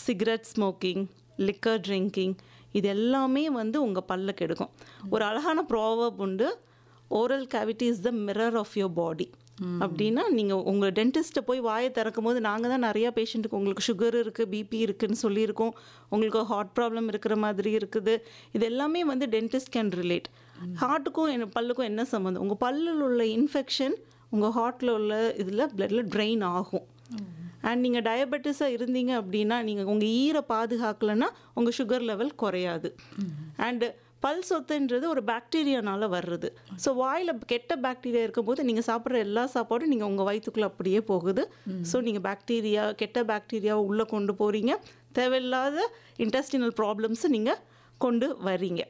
cigarette smoking liquor drinking இது எல்லாமே வந்து உங்கள் பல்ல கெடுக்கும் ஒரு அழகான ப்ராவப் உண்டு oral cavity is the mirror of your body அப்படின்னா நீங்கள் உங்கள் டென்டிஸ்ட்டை போய் வாயை திறக்கும் போது நாங்கள் தான் நிறையா பேஷண்ட்டுக்கு உங்களுக்கு சுகர் இருக்குது பிபி இருக்குன்னு சொல்லியிருக்கோம் உங்களுக்கு ஹார்ட் ப்ராப்ளம் இருக்கிற மாதிரி இருக்குது இது எல்லாமே வந்து டென்டிஸ்ட் கேன் ரிலேட் ஹார்ட்டுக்கும் என்ன பல்லுக்கும் என்ன சம்மந்தம் உங்கள் பல்லில் உள்ள இன்ஃபெக்ஷன் உங்கள் ஹார்ட்டில் உள்ள இதில் பிளட்டில் ட்ரெயின் ஆகும் அண்ட் நீங்கள் டயபெட்டிஸாக இருந்தீங்க அப்படின்னா நீங்கள் உங்கள் ஈரை பாதுகாக்கலைன்னா உங்கள் சுகர் லெவல் குறையாது அண்டு பல் சொத்துன்றது ஒரு பாக்டீரியானால வர்றது ஸோ வாயில் கெட்ட பாக்டீரியா இருக்கும்போது நீங்கள் சாப்பிட்ற எல்லா சாப்பாடும் நீங்கள் உங்கள் வயிற்றுக்குள்ளே அப்படியே போகுது ஸோ நீங்கள் பாக்டீரியா கெட்ட பாக்டீரியாவை உள்ளே கொண்டு போகிறீங்க தேவையில்லாத இன்டெஸ்டினல் ப்ராப்ளம்ஸை நீங்கள் கொண்டு வரீங்க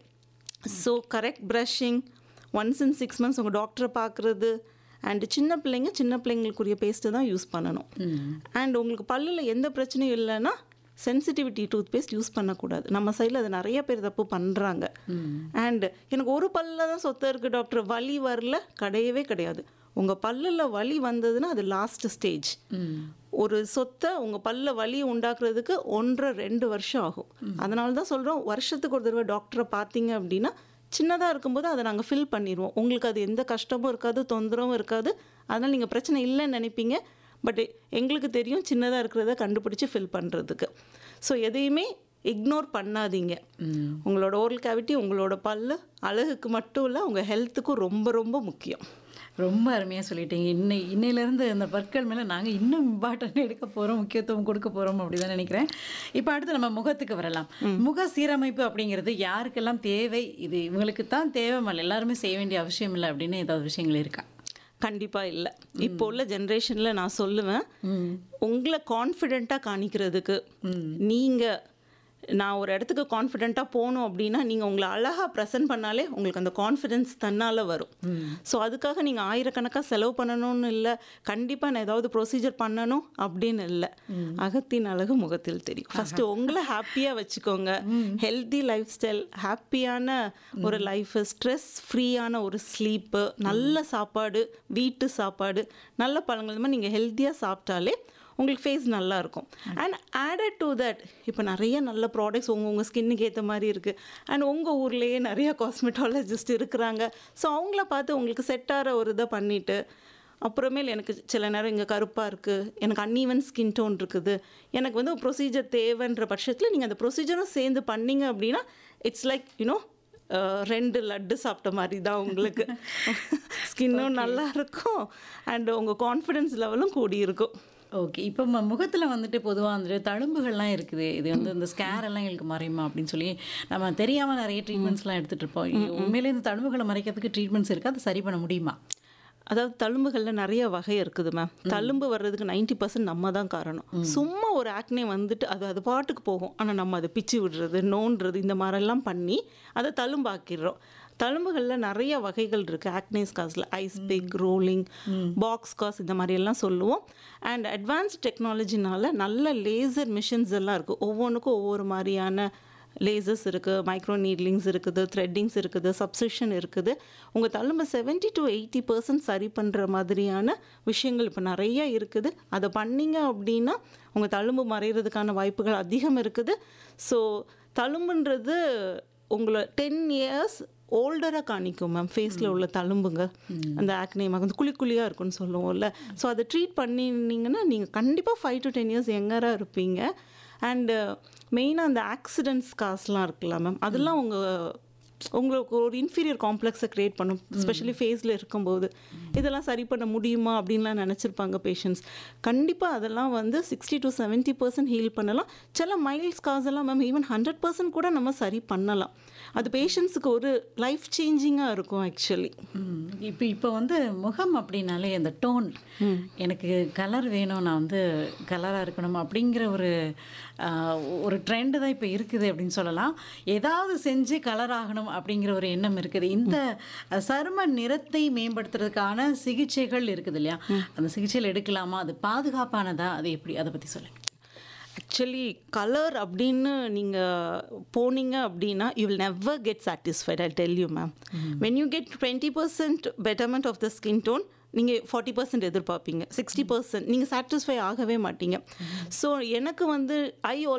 so correct brushing once in six months உங்கள் டாக்டரை பார்க்குறது அண்டு சின்ன பிள்ளைங்க சின்ன பிள்ளைங்களுக்குரிய பேஸ்ட்டு தான் யூஸ் பண்ணணும் அண்ட் உங்களுக்கு பல்லில் எந்த பிரச்சனையும் இல்லைன்னா சென்சிட்டிவிட்டி டூத் பேஸ்ட் யூஸ் பண்ணக்கூடாது நம்ம சைடில் அது நிறைய பேர் தப்பு பண்ணுறாங்க அண்ட் எனக்கு ஒரு பல்லில் தான் சொத்தை இருக்குது டாக்டர் வலி வரல கிடையவே கிடையாது உங்கள் பல்லில் வலி வந்ததுன்னா அது லாஸ்ட் ஸ்டேஜ் ஒரு சொத்தை உங்கள் பல்ல வலி உண்டாக்குறதுக்கு ஒன்றரை ரெண்டு வருஷம் ஆகும் அதனால தான் சொல்கிறோம் வருஷத்துக்கு ஒரு தடவை டாக்டரை பார்த்தீங்க அப்படின்னா சின்னதாக இருக்கும்போது அதை நாங்கள் ஃபில் பண்ணிடுவோம் உங்களுக்கு அது எந்த கஷ்டமும் இருக்காது தொந்தரவும் இருக்காது அதனால் நீங்கள் பிரச்சனை இல்லைன்னு நினைப்பீங்க பட் எங்களுக்கு தெரியும் சின்னதாக இருக்கிறத கண்டுபிடிச்சி ஃபில் பண்ணுறதுக்கு ஸோ எதையுமே இக்னோர் பண்ணாதீங்க உங்களோட ஓரல் கேவிட்டி உங்களோட பல்லு அழகுக்கு மட்டும் இல்லை உங்கள் ஹெல்த்துக்கும் ரொம்ப ரொம்ப முக்கியம் ரொம்ப அருமையாக சொல்லிட்டீங்க இன்னை இன்னையிலேருந்து இந்த பற்கள் மேலே நாங்கள் இன்னும் இம்பார்ட்டன் எடுக்க போகிறோம் முக்கியத்துவம் கொடுக்க போகிறோம் அப்படி தான் நினைக்கிறேன் இப்போ அடுத்து நம்ம முகத்துக்கு வரலாம் முக சீரமைப்பு அப்படிங்கிறது யாருக்கெல்லாம் தேவை இது இவங்களுக்கு தான் தேவை மல்ல எல்லாருமே செய்ய வேண்டிய அவசியம் இல்லை அப்படின்னு ஏதாவது விஷயங்கள் இருக்கா கண்டிப்பாக இல்லை இப்போ உள்ள ஜென்ரேஷனில் நான் சொல்லுவேன் உங்களை கான்ஃபிடெண்ட்டாக காணிக்கிறதுக்கு நீங்கள் நான் ஒரு இடத்துக்கு கான்ஃபிடெண்ட்டாக போகணும் அப்படின்னா நீங்கள் உங்களை அழகாக ப்ரெசென்ட் பண்ணாலே உங்களுக்கு அந்த கான்ஃபிடென்ஸ் தன்னால் வரும் ஸோ அதுக்காக நீங்கள் ஆயிரக்கணக்காக செலவு பண்ணணும்னு இல்லை கண்டிப்பாக நான் ஏதாவது ப்ரொசீஜர் பண்ணணும் அப்படின்னு இல்லை அகத்தின் அழகு முகத்தில் தெரியும் ஃபஸ்ட்டு உங்களை ஹாப்பியாக வச்சுக்கோங்க ஹெல்தி லைஃப் ஸ்டைல் ஹாப்பியான ஒரு லைஃப் ஸ்ட்ரெஸ் ஃப்ரீயான ஒரு ஸ்லீப்பு நல்ல சாப்பாடு வீட்டு சாப்பாடு நல்ல பழங்கள் இந்த மாதிரி நீங்கள் ஹெல்த்தியாக சாப்பிட்டாலே உங்களுக்கு ஃபேஸ் நல்லா இருக்கும் அண்ட் ஆடட் டு தட் இப்போ நிறைய நல்ல ப்ராடக்ட்ஸ் உங்கள் உங்கள் ஸ்கின்னுக்கு ஏற்ற மாதிரி இருக்குது அண்ட் உங்கள் ஊர்லேயே நிறைய காஸ்மெட்டாலஜிஸ்ட் இருக்கிறாங்க ஸோ அவங்கள பார்த்து உங்களுக்கு செட் ஆகிற ஒரு இதை பண்ணிவிட்டு அப்புறமேல் எனக்கு சில நேரம் இங்கே கருப்பாக இருக்குது எனக்கு அன்ஈவன் ஸ்கின் டோன் இருக்குது எனக்கு வந்து ப்ரொசீஜர் தேவைன்ற பட்சத்தில் நீங்கள் அந்த ப்ரொசீஜரும் சேர்ந்து பண்ணீங்க அப்படின்னா இட்ஸ் லைக் யூனோ ரெண்டு லட்டு சாப்பிட்ட மாதிரி தான் உங்களுக்கு ஸ்கின்னும் நல்லா இருக்கும் அண்ட் உங்கள் கான்ஃபிடென்ஸ் லெவலும் கூடி இருக்கும் ஓகே இப்போ ம முகத்தில் வந்துட்டு பொதுவாக வந்துட்டு தழும்புகள்லாம் இருக்குது இது வந்து இந்த ஸ்கேர் எல்லாம் எங்களுக்கு மறையுமா அப்படின்னு சொல்லி நம்ம தெரியாமல் நிறைய ட்ரீட்மெண்ட்ஸ்லாம் எடுத்துகிட்டு இருப்போம் உண்மையிலே இந்த தழும்புகளை மறைக்கிறதுக்கு ட்ரீட்மெண்ட்ஸ் இருக்குது அதை சரி பண்ண முடியுமா அதாவது தழும்புகளில் நிறைய வகை இருக்குது மேம் தழும்பு வர்றதுக்கு நைன்டி பர்சன்ட் நம்ம தான் காரணம் சும்மா ஒரு ஆக்னே வந்துட்டு அது அது பாட்டுக்கு போகும் ஆனால் நம்ம அதை பிச்சு விடுறது நோண்டுறது இந்த மாதிரிலாம் பண்ணி அதை தழும்பாக்கிடுறோம் தழும்புகளில் நிறைய வகைகள் இருக்குது ஆக்னேஸ் காஸில் ice pick rolling box scars இந்த மாதிரி எல்லாம் சொல்லுவோம் அண்ட் அட்வான்ஸ் டெக்னாலஜினால நல்ல லேசர் மிஷின்ஸ் எல்லாம் இருக்குது ஒவ்வொன்றுக்கும் ஒவ்வொரு மாதிரியான லேசர்ஸ் இருக்குது மைக்ரோ நீட்லிங்ஸ் இருக்குது த்ரெட்டிங்ஸ் இருக்குது சப்சிஷன் இருக்குது உங்கள் தழும்பு செவன்ட்டி டு எயிட்டி பர்சன்ட் சரி பண்ணுற மாதிரியான விஷயங்கள் இப்போ நிறைய இருக்குது அதை பண்ணீங்க அப்படின்னா உங்கள் தழும்பு மறைகிறதுக்கான வாய்ப்புகள் அதிகம் இருக்குது ஸோ தழும்புன்றது உங்களை டென் இயர்ஸ் ஓல்டராக காணிக்கும் மேம் ஃபேஸில் உள்ள தழும்புங்க அந்த ஆக்னே வந்து குழி குழியாக இருக்குன்னு சொல்லுவோம்ல ஸோ அதை ட்ரீட் பண்ணினீங்கன்னா நீங்கள் கண்டிப்பாக ஃபைவ் டு டென் இயர்ஸ் யங்கராக இருப்பீங்க அண்டு மெயினாக அந்த ஆக்சிடென்ட்ஸ் காசுலாம் இருக்குல்ல மேம் அதெல்லாம் உங்கள் உங்களுக்கு ஒரு இன்ஃபீரியர் காம்ப்ளெக்ஸை க்ரியேட் பண்ணும் ஸ்பெஷலி ஃபேஸில் இருக்கும்போது இதெல்லாம் சரி பண்ண முடியுமா அப்படின்லாம் நினச்சிருப்பாங்க பேஷண்ட்ஸ் கண்டிப்பாக அதெல்லாம் வந்து sixty to seventy percent heal பண்ணலாம் சில மைல்ஸ் காஸ் எல்லாம் மேம் ஈவன் ஹண்ட்ரட் பர்சன்ட் கூட நம்ம சரி பண்ணலாம் அது பேஷண்ட்ஸுக்கு ஒரு லைஃப் சேஞ்சிங்காக இருக்கும் ஆக்சுவலி இப்போ இப்போ வந்து முகம் அப்படின்னாலே அந்த டோன் எனக்கு கலர் வேணும் நான் வந்து கலராக இருக்கணும் அப்படிங்கிற ஒரு ஆஹ், ஒரு ட்ரெண்டு தான் இப்போ இருக்குது அப்படின்னு சொல்லலாம் ஏதாவது செஞ்சு கலர் ஆகணும் அப்படிங்கிற ஒரு எண்ணம் இருக்குது இந்த அஹ், சரும நிறத்தை மேம்படுத்துறதுக்கான சிகிச்சைகள் இருக்குது இல்லையா அந்த சிகிச்சைகள் எடுக்கலாமா அது பாதுகாப்பானதா அது எப்படி அதை பற்றி சொல்லுங்கள் ஆக்சுவலி கலர் அப்படின்னு நீங்கள் போனீங்க அப்படின்னா you will never get satisfied I tell you ma'am when you get twenty percent betterment of the skin tone நீங்கள் ஃபார்ட்டி பர்சன்ட் எதிர்பார்ப்பீங்க சிக்ஸ்டி பர்சன்ட் நீங்கள் சாட்டிஸ்ஃபை ஆகவே மாட்டீங்க ஸோ எனக்கு வந்து ஐ